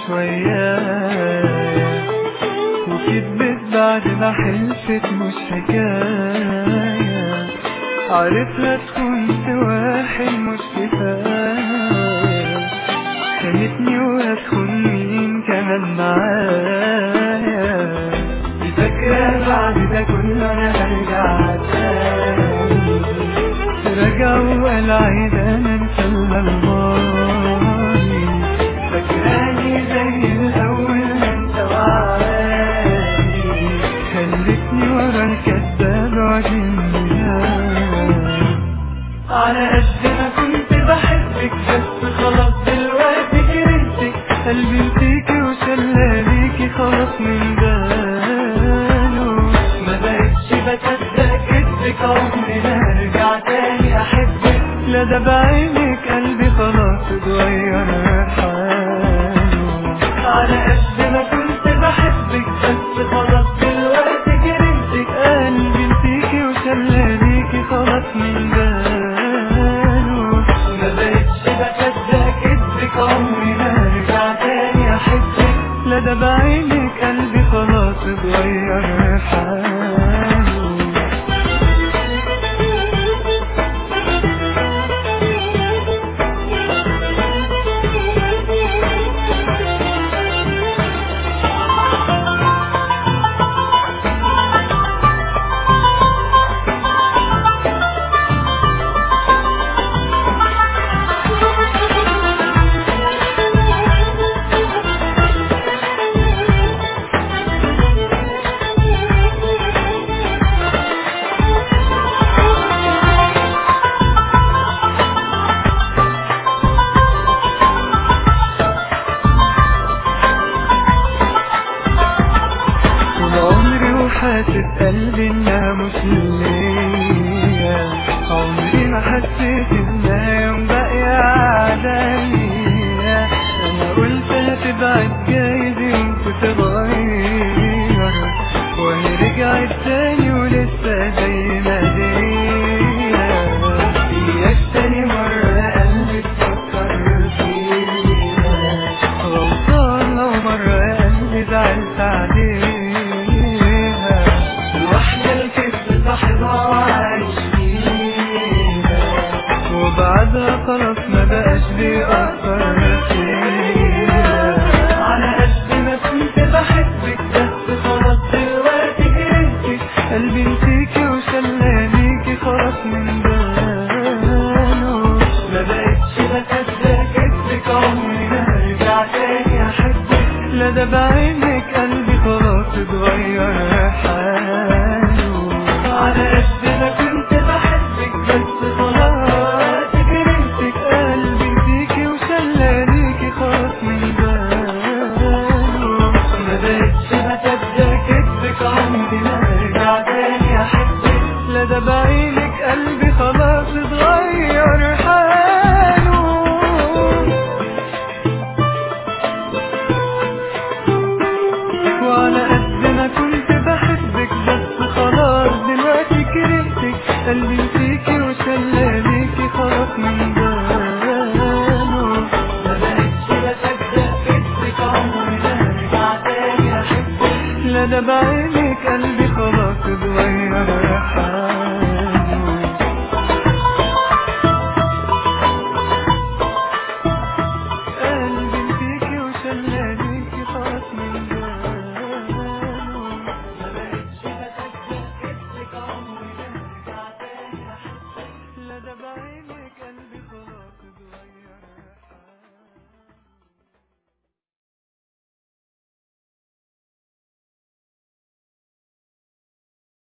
ويايا وكدبت بعد ما حلفت مش حكاية عرفها تكون سواحل مش كفاية خانتني وهتخون مين كمان معايا فاكرة بعد ده كله انا هرجع تاني راجع وقال عايز انا انسى الماضي فاكراني زي الاول ما انت وعاني خلتني ورا الكداب وعجبني على قد ما كنت بحبك بس خلاص دلوقتي كرهتك قلبي انتيكي وشلاليكي خلاص من باله ما بقتش بصدق كدبك عمري ما ارجع تاني احبك لا ده بعينك قلبي خلاص اتغير حاله على قد ما كنت بحبك بس خلاص دلوقتي كرهتك قلبي انتيكي وشلاليكي خلاص من باله ما بقتش بصدق كدبك عمري ما ارجع تاني احبك لا ده بعينك قلبي خلاص اتغير حاله طول عمري وحاسس قلبي انها مش ليا عمري ما حسيت انها يوم باقية عليا انا قلت هتبعد جايز يوم تتغير وهي رجعت تاني ولسه زي ما هي اياك تاني مرة قلبي تفكر فيها غلطان لو مرة قلبي زعلت عليها الوحدة الكذب صاحبها وعايش فيها وبعدها خلاص ما بقاش بيأثر فيها على قد ما كنت بحبك بس خلاص دلوقتي كرهتك قلبي نسيكي وشلانيكي خلاص من باله ما بقتش بصدق كدبك عمري ما ارجع تاني احبك لا ده بعينك قلبي خلاص اتغير حاله على قد ما كنت بحبك بس خلاص كرهتك قلبي فيكي وشلانيكي خلاص من باله ما بقتش بصدق كدبك عمري ما ارجع تاني احبك لا ده بعينك قلبي خلاص اتغير حاله وعلى قد ما كنت بحبك بس خلاص دلوقتي كرهتك قلبي فيكي وشلاليكي خلاص من باله ما بقتش بصدق كدبك عمري ما ارجع تاني احبك لا ده بعينك قلبي